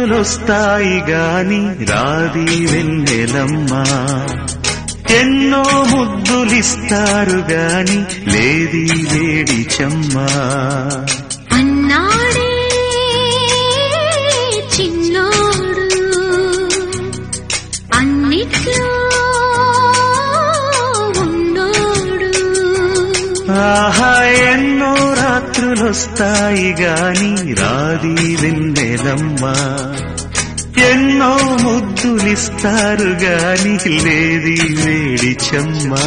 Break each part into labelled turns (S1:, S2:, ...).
S1: రాత్రులొస్తాయి గాని రాది వెన్నెలమ్మా ఎన్నో ముద్దులిస్తారు గాని లేది వేడి చెమ్మా
S2: అన్నాడే చిన్నోడు అన్నిట్లో ఉన్నోడు
S1: ఆహా ఎన్నో రాత్రులొస్తాయి గాని రాది వెన్నెలమ్మా ఎన్నో ముద్దులిస్తారు గాని లేది వేడి చెమ్మా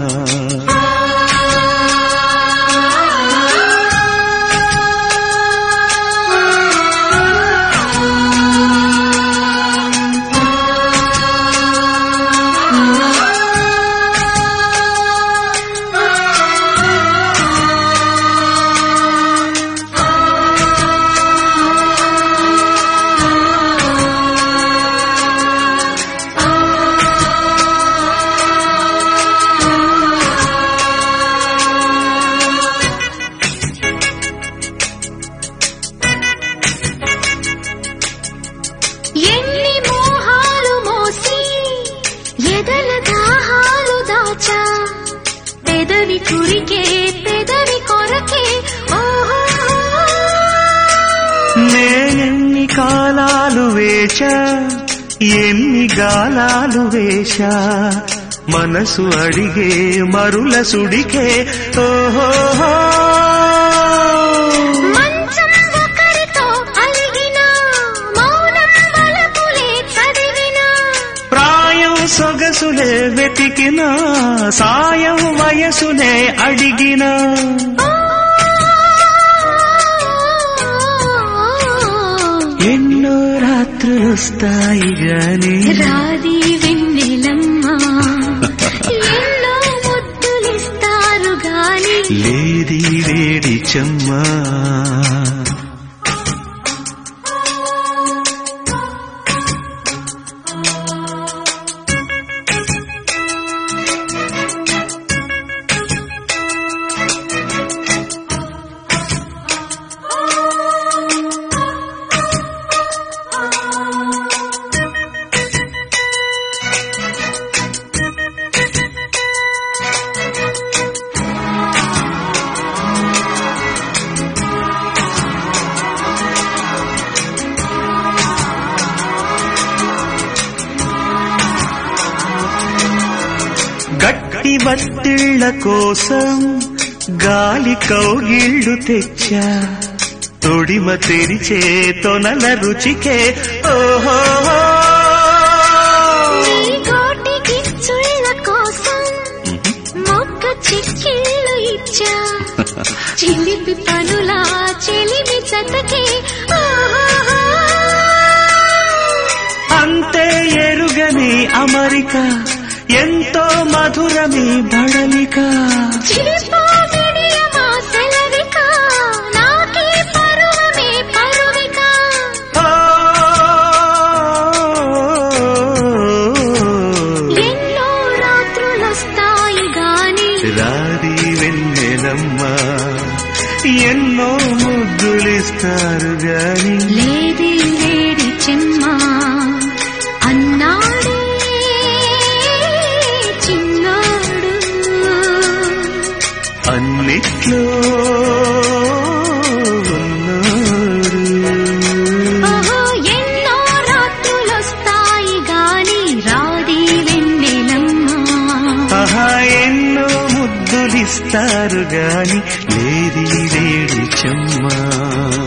S2: ఎన్ని మోహాలు మోసి ఎదల దాహాలు దాచా పెదవి కురికే పెదవి కొరకే ఓహో
S1: నేనెన్ని కాలాలు వేచా ఎన్ని గాలాలు వేశా మనసు అడిగే మరుల సుడికే ఓహో
S2: మంచం ఒకరితో అలిగిన మౌనం మలపులే చదివిన
S1: ప్రాయం సొగసులే వెతికిన సాయం వయసునే అడిగిన ఎన్నో రాత్రులొస్తాయి గాని
S2: రాది వెన్నెలమ్మ ఎన్నో ముద్దులిస్తారు గాని
S1: లేది వేడి చెమ్మా గట్టి బత్తిళ్ల కోసం గాలి కౌగిళ్ళు తెచ్చా తొడిమ తెరిచే తొనల రుచికే ఓహో
S2: నీ గోటి గిచ్చుళ్ళ కోసం మొక్క చిక్కిళ్ళు ఇచ్చా చిలిపి పనులా చెలిమి చతకి
S1: అంతే ఎరుగని అమరిక ఎంతో మధురమి బడలిక
S2: నాకే పరువమే పరువిక
S1: ఓ,
S2: ఎన్నో రాత్రులొస్తాయి గాని
S1: రాది వెన్నెలమ్మా ఎన్నో ముద్దులిస్తారు గాని
S2: లేది లేడి చెమ్మా అన్నాడే చిన్నాడు
S1: అన్నిట్లో ఉన్నాడు
S2: ఓహో ఎన్నో రాత్రులొస్తాయి గాని రాది వెన్నెలమ్మా
S1: ఆహా ఎన్నో ముద్దులిస్తారు గాని లేది వేడి చెమ్మా